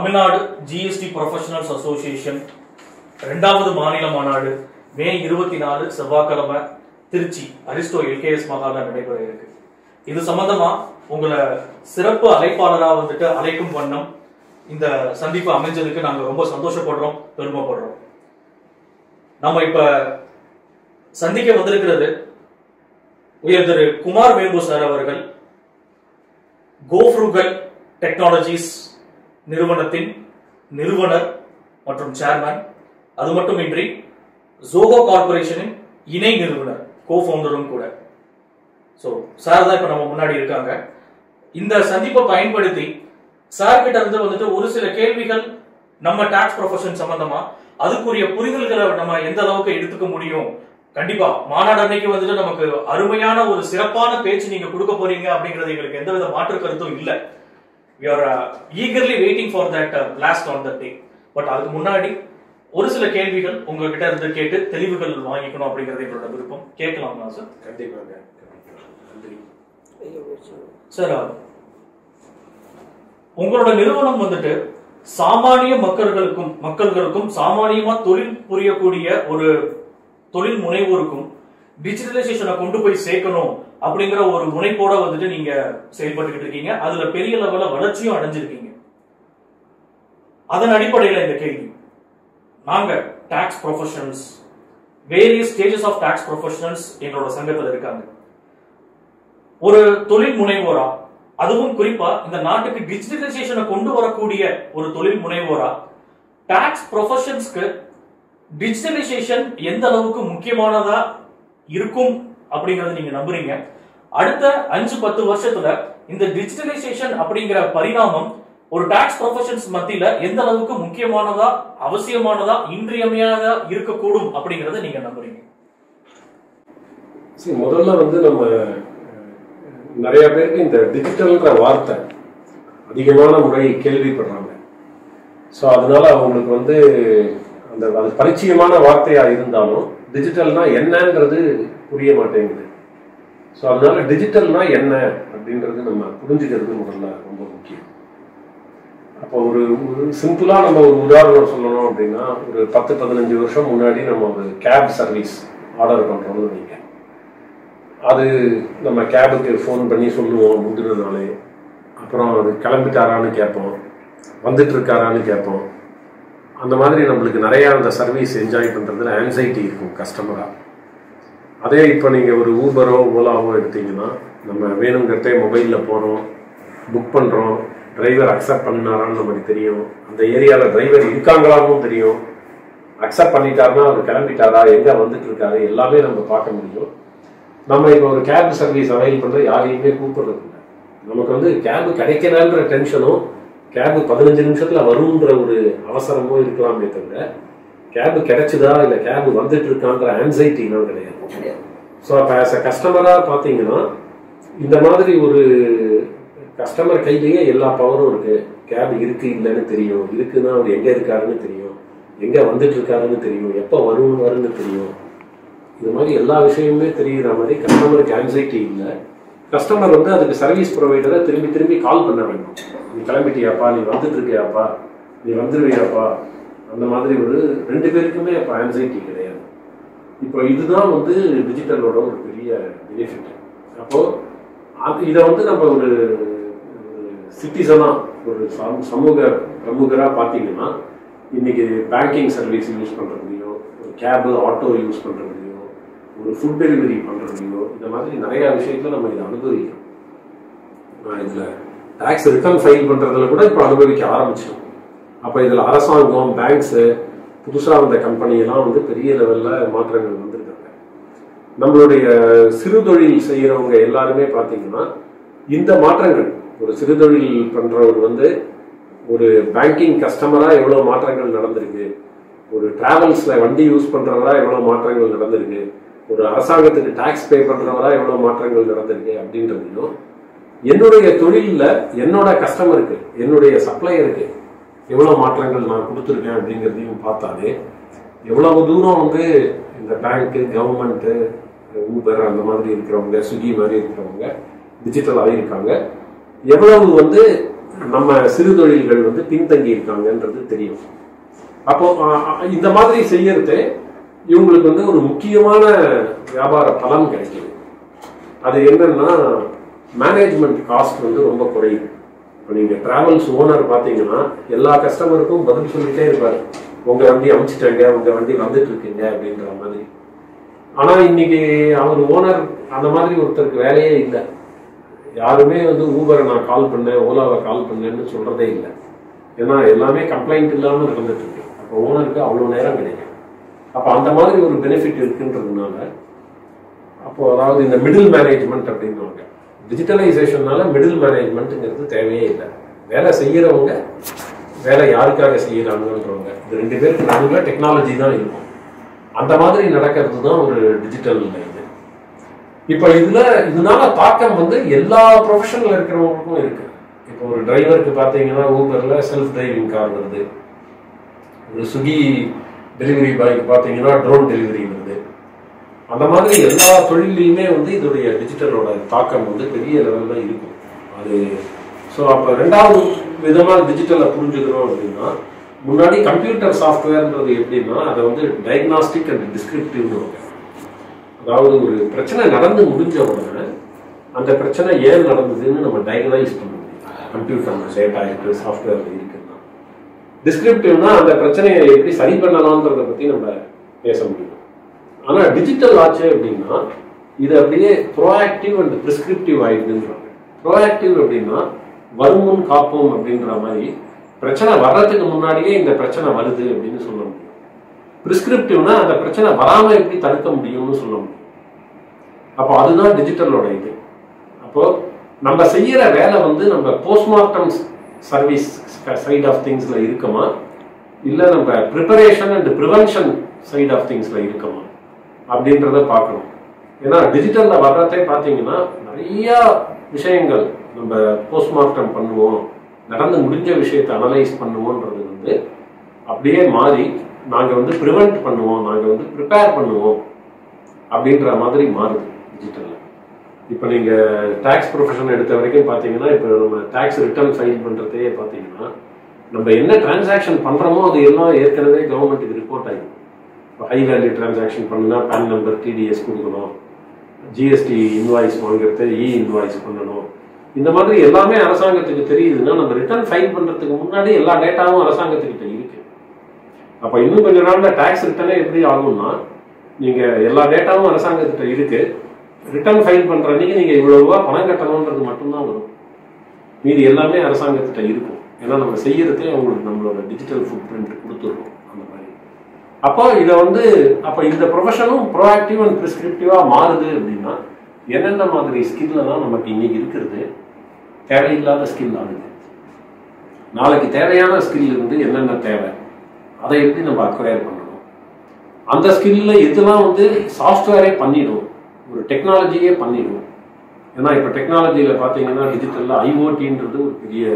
Tamil Nadu GST professionals association ரெண்டாவது மாநில மாநாடு மே இருபத்தி நாலு செவ்வாய்க்கிழமை திருச்சி அரிஸ்டோ எல்கேஎஸ் மகால நடைபெற இருக்கு இது சம்பந்தமா உங்களை சிறப்பு அழைப்பாளரா வந்துட்டு அழைக்கும் வண்ணம் இந்த சந்திப்பு அமைஞ்சதுக்கு நாங்க ரொம்ப சந்தோஷப்படுறோம் பெருமைப்படுறோம் நம்ம இப்ப சந்திக்க வந்திருக்கிறது உயர் திரு குமார் வேம்பு சார் அவர்கள் கோஃப்ருகல் டெக்னாலஜிஸ் நிறுவனத்தின் நிறுவனர் மற்றும் சேர்மன் அது மட்டுமின்றி ஜோகோ கார்பரேஷனின் இணை நிறுவனர் கோ ஃபவுண்டரும் கூட ஸோ சார் தான் இப்போ நம்ம முன்னாடி இருக்காங்க இந்த சந்திப்பை பயன்படுத்தி சார் கிட்ட இருந்து வந்துட்டு ஒரு சில கேள்விகள் நம்ம டாக்ஸ் ப்ரொஃபஷன் சம்பந்தமா அதுக்குரிய புரிதல்களை நம்ம எந்த அளவுக்கு எடுத்துக்க முடியும் கண்டிப்பா மாநாடு அன்னைக்கு வந்துட்டு நமக்கு அருமையான ஒரு சிறப்பான பேச்சு நீங்க கொடுக்க போறீங்க அப்படிங்கிறது எங்களுக்கு எந்தவித மாற்று கருத்தும் இல்ல we are uh, eagerly waiting for that uh, blast on that day but அதுக்கு முன்னாடி ஒரு சில கேள்விகள் உங்ககிட்ட இருந்து கேட்டு தெளிவுகள் வாங்கிக்கணும் அப்படிங்கிறது எங்களோட விருப்பம் கேட்கலாமா சார் கண்டிப்பாங்க கண்டிப்பா. நன்றி சார் உங்களோட நிறுவனம் வந்துட்டு சாமானிய மக்கள்களுக்கும் மக்கள்களுக்கும் சாமானியமா தொழில் புரியக்கூடிய ஒரு தொழில் முனைவோருக்கும் டிஜிட்டலைசேஷனை கொண்டு போய் சேர்க்கணும் அப்படிங்கிற ஒரு முனைப்போட வந்துட்டு நீங்க செயல்பட்டுக்கிட்டு இருக்கீங்க அதுல பெரிய லெவல்ல வளர்ச்சியும் அடைஞ்சிருக்கீங்க அதன் அடிப்படையில இந்த கேள்வி நாங்க tax professionals various stages of tax professionals எங்களோட சங்கத்துல இருக்காங்க ஒரு தொழில் முனைவோரா அதுவும் குறிப்பா இந்த நாட்டுக்கு டிஜிட்டலைசேஷனை கொண்டு வரக்கூடிய ஒரு தொழில் முனைவோரா டாக்ஸ் ப்ரொஃபஷன்ஸ்க்கு டிஜிட்டலைசேஷன் எந்த அளவுக்கு முக்கியமானதா இருக்கும் அப்படிங்கறது நீங்க நம்புறீங்க அடுத்த அஞ்சு பத்து வருஷத்துல இந்த டிஜிட்டலைசேஷன் அப்படிங்கிற பரிணாமம் ஒரு டாக்ஸ் ப்ரொஃபஷன்ஸ் மத்தியில எந்த அளவுக்கு முக்கியமானதா அவசியமானதா இன்றியமையாததா இருக்கக்கூடும் அப்படிங்கறத நீங்க நம்புறீங்க சரி முதல்ல வந்து நம்ம அஹ், நிறைய பேருக்கு இந்த டிஜிட்டல்ன்ற வார்த்தை அதிகமான முறை கேள்விப்படுறாங்க ஸோ அதனால அவங்களுக்கு வந்து அந்த அது பரிச்சயமான வார்த்தையா இருந்தாலும் டிஜிட்டல்னா என்னன்றது புரிய மாட்டேங்குது ஸோ அதனால டிஜிட்டல்னா என்ன அப்படின்றது நம்ம புரிஞ்சுக்கிறது முதல்ல ரொம்ப முக்கியம் அப்போ ஒரு ஒரு சிம்பிளா நம்ம ஒரு உதாரணம் சொல்லணும் அப்படின்னா ஒரு பத்து பதினஞ்சு வருஷம் முன்னாடி நம்ம ஒரு கேப் சர்வீஸ் ஆர்டர் பண்றோம்னு வைங்க அது நம்ம கேபுக்கு ஃபோன் பண்ணி சொல்லுவோம் முந்தின நாளே அப்புறம் அது கிளம்பிட்டாரான்னு கேட்போம் வந்துட்டு இருக்காரான்னு கேட்போம் அந்த மாதிரி நம்மளுக்கு நிறையா அந்த சர்வீஸ் என்ஜாய் பண்ணுறதுல ஆன்சைட்டி இருக்கும் கஸ்டமராக அதே இப்போ நீங்கள் ஒரு ஊபரோ ஓலாவோ எடுத்தீங்கன்னா நம்ம வேணுங்கிறதே மொபைலில் போகிறோம் புக் பண்ணுறோம் டிரைவர் அக்செப்ட் பண்ணினாரான்னு நமக்கு தெரியும் அந்த ஏரியாவில் டிரைவர் இருக்காங்களான்னு தெரியும் அக்செப்ட் பண்ணிட்டாருன்னா அவர் கிளம்பிட்டாரா எங்கே வந்துட்டு இருக்காரு எல்லாமே நம்ம பார்க்க முடியும் நம்ம இப்போ ஒரு கேப் சர்வீஸ் அவைல் பண்ணுற யாரையுமே கூப்பிடுறது இல்லை நமக்கு வந்து கேப் கிடைக்கலன்ற டென்ஷனும் கேப் பதினஞ்சு நிமிஷத்துல வரும்ன்ற ஒரு அவசரமோ இருக்கலாமே தவிர கேப் கிடைச்சதா இல்லை கேப் வந்துட்டு இருக்கான்ற ஆன்சைட்டிலாம் கிடையாது ஸோ அப்போ ஆஸ் அ கஸ்டமராக பார்த்தீங்கன்னா இந்த மாதிரி ஒரு கஸ்டமர் கையிலேயே எல்லா பவரும் இருக்கு கேப் இருக்கு இல்லைன்னு தெரியும் இருக்குன்னா அவர் எங்கே இருக்காருன்னு தெரியும் எங்கே வந்துட்டு இருக்காருன்னு தெரியும் எப்போ வரும் வரும்னு தெரியும் இது மாதிரி எல்லா விஷயமுமே தெரியுற மாதிரி கஸ்டமருக்கு ஆன்சைட்டி இல்லை கஸ்டமர் வந்து அதுக்கு சர்வீஸ் ப்ரொவைடரை திரும்பி திரும்பி கால் பண்ண வேண்டும் நீ கிளம்பிட்டியாப்பா நீ வந்துட்டு இருக்கியாப்பா நீ வந்துருவியாப்பா அந்த மாதிரி ஒரு ரெண்டு பேருக்குமே அப்போ ஆன்சைட்டி கிடையாது இப்போ இதுதான் வந்து டிஜிட்டலோட ஒரு பெரிய பெனிஃபிட் அப்போ அது இதை வந்து நம்ம ஒரு சிட்டிசனா ஒரு சம- சமூக பிரமுகரா பார்த்தீங்கன்னா இன்னைக்கு பேங்கிங் சர்வீஸ் யூஸ் பண்றதுலையோ ஒரு கேபு ஆட்டோ யூஸ் பண்றதுலையோ ஒரு ஃபுட் டெலிவரி பண்றதுலையோ இந்த மாதிரி நிறைய விஷயத்துல நம்ம இதை அனுபவிக்கிறோம் நான் இதுல டாக்ஸ் ரிட்டர்ன் ஃபைல் பண்றதுல கூட இப்போ அனுபவிக்க ஆரம்பிச்சோம் அப்போ இதுல அரசாங்கம் பேங்க்ஸ் புதுசா வந்த கம்பெனி எல்லாம் வந்து பெரிய லெவல்ல மாற்றங்கள் வந்திருக்காங்க நம்மளுடைய சிறு தொழில் செய்யறவங்க எல்லாருமே பாத்தீங்கன்னா இந்த மாற்றங்கள் ஒரு சிறு தொழில் பண்றவர் வந்து ஒரு பேங்கிங் கஸ்டமரா எவ்வளவு மாற்றங்கள் நடந்திருக்கு ஒரு டிராவல்ஸ்ல வண்டி யூஸ் பண்றவரா எவ்வளவு மாற்றங்கள் நடந்திருக்கு ஒரு அரசாங்கத்துக்கு டாக்ஸ் பே பண்றவரா எவ்வளவு மாற்றங்கள் நடந்திருக்கு அப்படின்றதையும் என்னுடைய தொழில்ல என்னோட கஸ்டமருக்கு என்னுடைய சப்ளையருக்கு எவ்வளவு மாற்றங்கள் நான் கொடுத்துருக்கேன் அப்படிங்கிறதையும் பார்த்தாலே எவ்வளவு தூரம் வந்து இந்த பேங்க்கு கவர்மெண்ட்டு ஊபர் அந்த மாதிரி இருக்கிறவங்க ஸ்விக்கி மாதிரி இருக்கிறவங்க டிஜிட்டல் ஆகியிருக்காங்க எவ்வளவு வந்து நம்ம சிறு தொழில்கள் வந்து பின்தங்கி இருக்காங்கன்றது தெரியும் அப்போ அஹ், அஹ், இந்த மாதிரி செய்யறது இவங்களுக்கு வந்து ஒரு முக்கியமான வியாபார பலன் கிடைக்குது அது என்னன்னா மேனேஜ்மெண்ட் காஸ்ட் வந்து ரொம்ப குறையுது இப்போ நீங்க டிராவல்ஸ் ஓனர் பாத்தீங்கன்னா எல்லா கஸ்டமருக்கும் பதில் சொல்லிட்டே இருப்பாரு உங்க வண்டி அமுச்சிட்டாங்க உங்க வண்டி வந்துட்டு இருக்குங்க அப்படின்ற மாதிரி ஆனா இன்னைக்கு அவர் ஓனர் அந்த மாதிரி ஒருத்தருக்கு வேலையே இல்லை யாருமே வந்து ஊபரை நான் கால் பண்ணேன் ஓலாவை கால் பண்ணேன்னு சொல்றதே இல்லை ஏன்னா எல்லாமே கம்ப்ளைண்ட் இல்லாம நடந்துட்டு இருக்கு அப்போ ஓனருக்கு அவ்வளவு நேரம் கிடைக்கும் அப்போ அந்த மாதிரி ஒரு பெனிஃபிட் இருக்குன்றதுனால அப்போ அதாவது இந்த மிடில் மேனேஜ்மெண்ட் அப்படின்னுவாங்க டிஜிட்டலைசேஷன்னால மிடில் மேனேஜ்மெண்ட்டுங்கிறது தேவையே இல்லை வேலை செய்யறவங்க வேலை யாருக்காக செய்யறாங்கன்றவங்க இந்த ரெண்டு பேருக்கு நடுவில் டெக்னாலஜி தான் இருக்கும் அந்த மாதிரி நடக்கிறது தான் ஒரு டிஜிட்டல் இது இப்போ இதுல இதனால தாக்கம் வந்து எல்லா ப்ரொஃபஷனில் இருக்கிறவங்களுக்கும் இருக்கு இப்போ ஒரு டிரைவருக்கு பார்த்தீங்கன்னா ஊபர்ல செல்ஃப் டிரைவிங் கார் வருது ஒரு ஸ்விக்கி டெலிவரி பாய்க்கு பார்த்தீங்கன்னா ட்ரோன் டெலிவரி வருது அந்த மாதிரி எல்லா தொழிலையுமே வந்து இதோடைய டிஜிட்டலோட தாக்கம் வந்து பெரிய லெவலில் இருக்கும் அது ஸோ அப்போ ரெண்டாவது விதமாக டிஜிட்டலை புரிஞ்சுக்கிறோம் அப்படின்னா முன்னாடி கம்ப்யூட்டர் சாஃப்ட்வேர்ன்றது எப்படின்னா அதை வந்து டயக்னாஸ்டிக் அண்ட் டிஸ்கிரிப்டிவ்னு அதாவது ஒரு பிரச்சனை நடந்து முடிஞ்ச உடனே அந்த பிரச்சனை ஏன் நடந்ததுன்னு நம்ம டயக்னைஸ் பண்ண முடியும் கம்ப்யூட்டர் டேட்டா இருக்கு சாஃப்ட்வேர் இருக்குன்னா டிஸ்கிரிப்டிவ்னா அந்த பிரச்சனையை எப்படி சரி பண்ணலாம்ன்றத பத்தி நம்ம பேச முடியும் ஆனா டிஜிட்டல் ஆச்சு அப்படின்னா இது அப்படியே ப்ரோஆக்டிவ் அண்ட் பிரிஸ்கிரிப்டிவ் ஆயிடுதுன்றாங்க ப்ரோஆக்டிவ் அப்படின்னா வருமுன் காப்போம் அப்படின்ற மாதிரி பிரச்சனை வர்றதுக்கு முன்னாடியே இந்த பிரச்சனை வருது அப்படின்னு சொல்ல முடியும் பிரிஸ்கிரிப்டிவ்னா அந்த பிரச்சனை வராம எப்படி தடுக்க முடியும்னு சொல்ல முடியும் அப்போ அதுதான் டிஜிட்டலோட இது அப்போ நம்ம செய்யற வேலை வந்து நம்ம போஸ்ட்மார்ட்டம் சர்வீஸ் சைட் ஆஃப் திங்ஸ்ல இருக்குமா இல்ல நம்ம preparation and prevention side of திங்ஸ்ல இருக்குமா அப்படின்றத பார்க்கணும் ஏன்னா டிஜிட்டல்ல வர்றதே பார்த்தீங்கன்னா நிறைய விஷயங்கள் நம்ம போஸ்ட்மார்ட்டம் பண்ணுவோம் நடந்து முடிஞ்ச விஷயத்தை அனலைஸ் பண்ணுவோன்றது வந்து அப்படியே மாறி நாங்க வந்து ப்ரிவென்ட் பண்ணுவோம் நாங்க வந்து ப்ரிப்பேர் பண்ணுவோம் அப்படின்ற மாதிரி மாறுது டிஜிட்டல்ல இப்போ நீங்க டாக்ஸ் ப்ரொஃபஷன் எடுத்த வரைக்கும் பார்த்தீங்கன்னா இப்போ நம்ம டாக்ஸ் ரிட்டர்ன் ஃபைல் பண்றதே பார்த்தீங்கன்னா நம்ம என்ன டிரான்சாக்ஷன் பண்றோமோ அது எல்லாம் ஏற்கனவே கவர்மெண்ட்டுக்கு ரிப்போர்ட் ஆகிடும் இப்போ ஹை வேல்யூ டிரான்சாக்ஷன் பண்ணுனா பேன் நம்பர் டிடிஎஸ் கொடுக்கணும் ஜிஎஸ்டி இன்வாய்ஸ் வாங்குறது இ இன்வாய்ஸ் பண்ணணும் இந்த மாதிரி எல்லாமே அரசாங்கத்துக்கு தெரியுதுன்னா நம்ம ரிட்டர்ன் ஃபைல் பண்றதுக்கு முன்னாடி எல்லா டேட்டாவும் அரசாங்கத்துக்கிட்ட இருக்கு அப்ப இன்னும் கொஞ்ச நாள்ல டாக்ஸ் ரிட்டர்னே எப்படி ஆகும்னா நீங்க எல்லா டேட்டாவும் அரசாங்கத்திட்ட இருக்கு ரிட்டர்ன் ஃபைல் பண்ற அன்னைக்கு நீங்க இவ்வளவு ரூபா பணம் கட்டணும்ன்றது மட்டும்தான் வரும் மீதி எல்லாமே அரசாங்கத்திட்ட இருக்கும் ஏன்னா நம்ம செய்யறதே அவங்களுக்கு நம்மளோட டிஜிட்டல் ஃபுட் பிரிண்ட் கொடுத்துருக்கோம் அந்த மாதிரி அப்போ இதை வந்து அப்போ இந்த ப்ரொஃபஷனும் ப்ரோஆக்டிவ் அண்ட் ப்ரிஸ்கிரிப்டிவா மாறுது அப்படின்னா என்னென்ன மாதிரி ஸ்கில்லாம் நமக்கு இன்னைக்கு இருக்கிறது தேவையில்லாத ஸ்கில் ஆகுது நாளைக்கு தேவையான ஸ்கில் இருந்து என்னென்ன தேவை அதை எப்படி நம்ம அக்வயர் பண்ணணும் அந்த ஸ்கில்ல எதுலாம் வந்து சாஃப்ட்வேரே பண்ணிடும் ஒரு டெக்னாலஜியே பண்ணிடும் ஏன்னா இப்போ டெக்னாலஜியில் பார்த்தீங்கன்னா டிஜிட்டலில் ஐஓடின்றது ஒரு பெரிய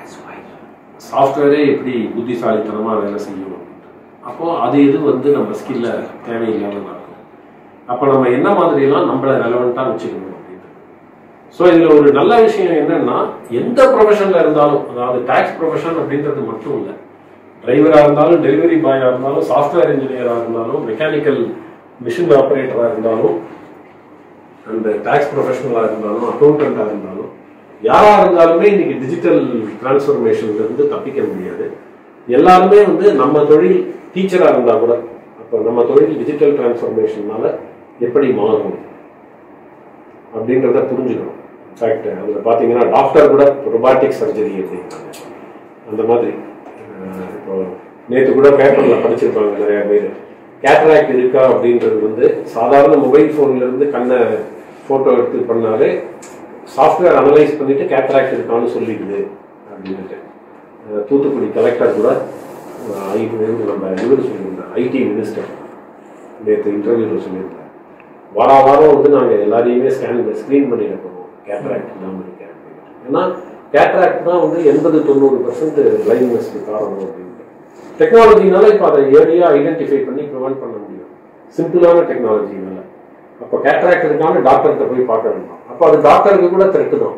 சாஃப்ட்வேரே எப்படி புத்திசாலித்தனமாக வேலை செய்யும் அப்போ அது இது வந்து நம்ம ஸ்கில்ல தேவையில்லாமல் நடக்கும் அப்போ நம்ம என்ன மாதிரிலாம் நம்மளை ரெலவெண்ட்டாக வச்சுக்கணும் அப்படின்னு ஸோ இதில் ஒரு நல்ல விஷயம் என்னன்னா எந்த ப்ரொஃபஷனில் இருந்தாலும் அதாவது டாக்ஸ் ப்ரொஃபஷன் அப்படின்றது மட்டும் இல்லை டிரைவராக இருந்தாலும் டெலிவரி பாயாக இருந்தாலும் சாஃப்ட்வேர் இன்ஜினியராக இருந்தாலும் மெக்கானிக்கல் மிஷின் ஆப்ரேட்டராக இருந்தாலும் அந்த டாக்ஸ் ப்ரொஃபஷனலாக இருந்தாலும் அக்கௌண்டண்ட்டாக இருந்தாலும் யாராக இருந்தாலுமே இன்னைக்கு டிஜிட்டல் டிரான்ஸ்ஃபர்மேஷன்ல இருந்து தப்பிக்க முடியாது எல்லாருமே வந்து நம்ம தொழில் டீச்சராக இருந்தால் கூட அப்போ நம்ம தொழில் டிஜிட்டல் டிரான்ஸ்ஃபர்மேஷன்னால எப்படி மாறும் அப்படின்றத புரிஞ்சுக்கணும் இன்ஃபேக்ட் அதில் பார்த்தீங்கன்னா டாக்டர் கூட ரொபாட்டிக் சர்ஜரி அப்படின்றாங்க அந்த மாதிரி அஹ் இப்போ நேற்று கூட பேப்பரில் படிச்சிருப்பாங்க நிறைய பேர் கேட்ராக்ட் இருக்கா அப்படின்றது வந்து சாதாரண மொபைல் ஃபோன்ல இருந்து கண்ணை ஃபோட்டோ எடுத்து பண்ணாலே சாஃப்ட்வேர் அனலைஸ் பண்ணிட்டு கேட்ராக்ட் இருக்கான்னு சொல்லிடுது அப்படின்ட்டு அஹ் தூத்துக்குடி கலெக்டர் கூட அஹ் ஐ- நம்ம இவர் சொல்லியிருந்தார் ஐடி மினிஸ்டர் நேற்று இன்டர்வியூவில் சொல்லியிருந்தார் வார வாரம் வந்து நாங்கள் எல்லாரையுமே ஸ்கேன் ஸ்க்ரீன் பண்ணிட போகிறோம் கேட்ராக்ட் இல்லாமல் இருக்கேன் அப்படின்னு. ஏன்னா கேட்ராக்ட் தான் வந்து எண்பது தொண்ணூறு பர்சன்ட் பிளைண்ட்னஸ்க்கு காரணம் அப்படின்னு டெக்னாலஜினால இப்போ அதை ஏர்லியாக ஐடென்டிஃபை பண்ணி ப்ரிவென்ட் பண்ண முடியும் சிம்பிளான டெக்னாலஜினால அப்போ கேட்ராக்ட் இருக்கான்னு டாக்டர்கிட்ட போய் பார்க்க வேண்டாம் அப்போ அது டாக்டருக்கு கூட த்ரெட்டு தான்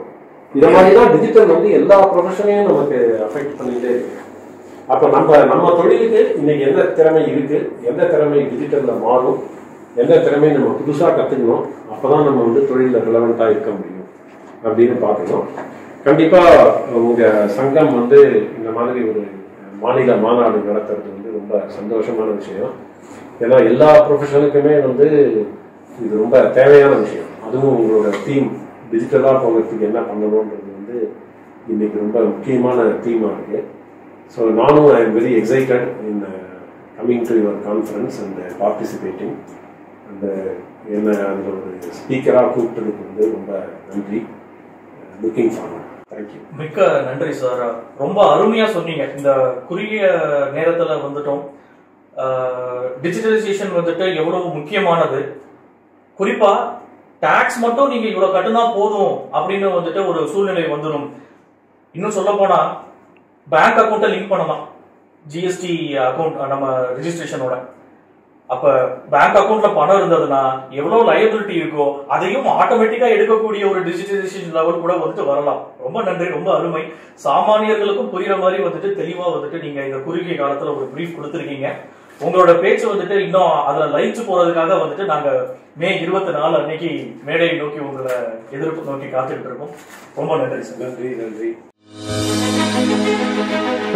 இத மாதிரி தான் டிஜிட்டல் வந்து எல்லா ப்ரொஃபஷனையும் நமக்கு அஃபெக்ட் பண்ணிட்டே இருக்கு அப்ப நம்ம நம்ம தொழிலுக்கு இன்னைக்கு என்ன திறமை இருக்கு எந்த திறமை டிஜிட்டல்ல மாறும் எந்த திறமையை நம்ம புதுசா கத்துக்கணும் அப்பதான் நம்ம வந்து தொழில ரிலவெண்டா இருக்க முடியும் அப்படின்னு பார்க்கணும் கண்டிப்பா உங்க சங்கம் வந்து இந்த மாதிரி ஒரு மாநில மாநாடு நடத்துறது வந்து ரொம்ப சந்தோஷமான விஷயம் ஏன்னா எல்லா ப்ரொஃபஷனுக்குமே வந்து இது ரொம்ப தேவையான விஷயம் அதுவும் உங்களோட டீம் டிஜிட்டலா போகிறதுக்கு என்ன பண்ணணுன்றது வந்து இன்னைக்கு ரொம்ப முக்கியமான தீமா இருக்கு ஸோ நானும் I am very excited in coming to your conference and participating அந்த என்ன அந்த ஒரு ஸ்பீக்கராக கூப்பிட்டதுக்கு வந்து ரொம்ப நன்றி லுக்கிங் ஃபார்வர்ட் தேங்க்யூ மிக்க நன்றி சார் ரொம்ப அருமையா சொன்னீங்க இந்த குறுகிய நேரத்துல வந்துட்டோம் டிஜிட்டலைசேஷன் வந்துட்டு எவ்வளவு முக்கியமானது குறிப்பா டாக்ஸ் மட்டும் நீங்க இவ்வளவு கட்டுனா போதும் அப்படின்னு வந்துட்டு ஒரு சூழ்நிலை வந்துடும் இன்னும் சொல்ல போனா பேங்க் அக்கௌண்ட்டை லிங்க் பண்ணலாம் ஜிஎஸ்டி அக்கௌண்ட் நம்ம ரிஜிஸ்ட்ரேஷனோட அப்ப பேங்க் அக்கவுண்ட்ல பணம் இருந்ததுன்னா எவ்வளவு லயபிலிட்டி இருக்கோ அதையும் ஆட்டோமேட்டிக்கா எடுக்கக்கூடிய ஒரு டிஜிட்டலைசேஷன் லெவல் கூட வந்துட்டு வரலாம் ரொம்ப நன்றி ரொம்ப அருமை சாமானியர்களுக்கும் புரியுற மாதிரி வந்துட்டு தெளிவா வந்துட்டு நீங்க இந்த குறுகிய காலத்துல ஒரு பிரீஃப் கொடுத்துருக்கீங்க உங்களோட பேச்சு வந்துட்டு இன்னும் அதுல லயிச்சு போறதுக்காக வந்துட்டு நாங்க மே இருபத்தி நாலு அன்னைக்கு மேடையை நோக்கி உங்களை எதிர்ப்பு நோக்கி காத்துக்கிட்டு இருக்கோம் ரொம்ப நன்றி சார் நன்றி நன்றி Thank you.